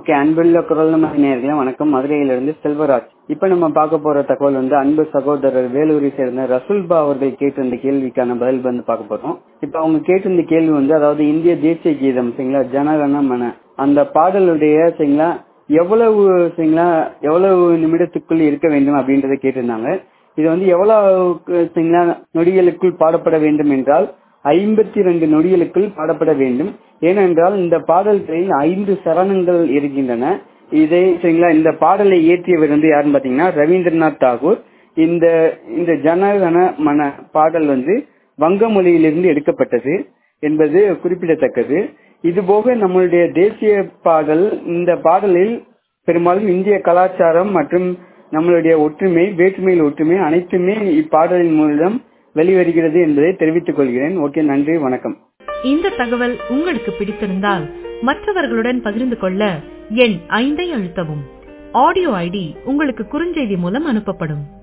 okay அன்புள்ள குரல் நம்ம நேர்களே வணக்கம் மதுரையிலிருந்து செல்வராஜ் இப்ப நம்ம பார்க்க போற தகவல் வந்து அன்பு சகோதரர் வேலூரை சேர்ந்த ரசூல்பா அவர்கள் கேட்டிருந்த கேள்விக்கான பதில் வந்து பார்க்க போறோம் இப்ப அவங்க கேட்டிருந்த கேள்வி வந்து அதாவது இந்திய தேசிய கீதம் சரிங்களா ஜனகண மன அந்த பாடலுடைய சரிங்களா எவ்வளவு சரிங்களா எவ்வளவு நிமிடத்துக்குள் இருக்க வேண்டும் அப்படின்றத கேட்டிருந்தாங்க இது வந்து எவ்வளவு சரிங்களா நொடிகளுக்குள் பாடப்பட வேண்டும் என்றால் ஐம்பத்தி ரெண்டு நொடிகளுக்குள் பாடப்பட வேண்டும் ஏனென்றால் இந்த பாடல்களில் ஐந்து சரணங்கள் இருக்கின்றன இதை சரிங்களா இந்த பாடலை இயற்றியவர் வந்து யாருன்னு பாத்தீங்கன்னா ரவீந்திரநாத் தாகூர் இந்த இந்த ஜனகண மன பாடல் வந்து வங்க மொழியிலிருந்து எடுக்கப்பட்டது என்பது குறிப்பிடத்தக்கது இது போக நம்மளுடைய தேசிய பாடல் இந்த பாடலில் பெரும்பாலும் இந்திய கலாச்சாரம் மற்றும் நம்மளுடைய ஒற்றுமை வேற்றுமையில் ஒற்றுமை அனைத்துமே இப்பாடலின் மூலம் வெளிவருகிறது என்பதை தெரிவித்துக் கொள்கிறேன் ஓகே நன்றி வணக்கம் இந்த தகவல் உங்களுக்கு பிடித்திருந்தால் மற்றவர்களுடன் பகிர்ந்து கொள்ள எண் ஐந்தை அழுத்தவும் ஆடியோ ஐடி உங்களுக்கு குறுஞ்செய்தி மூலம் அனுப்பப்படும்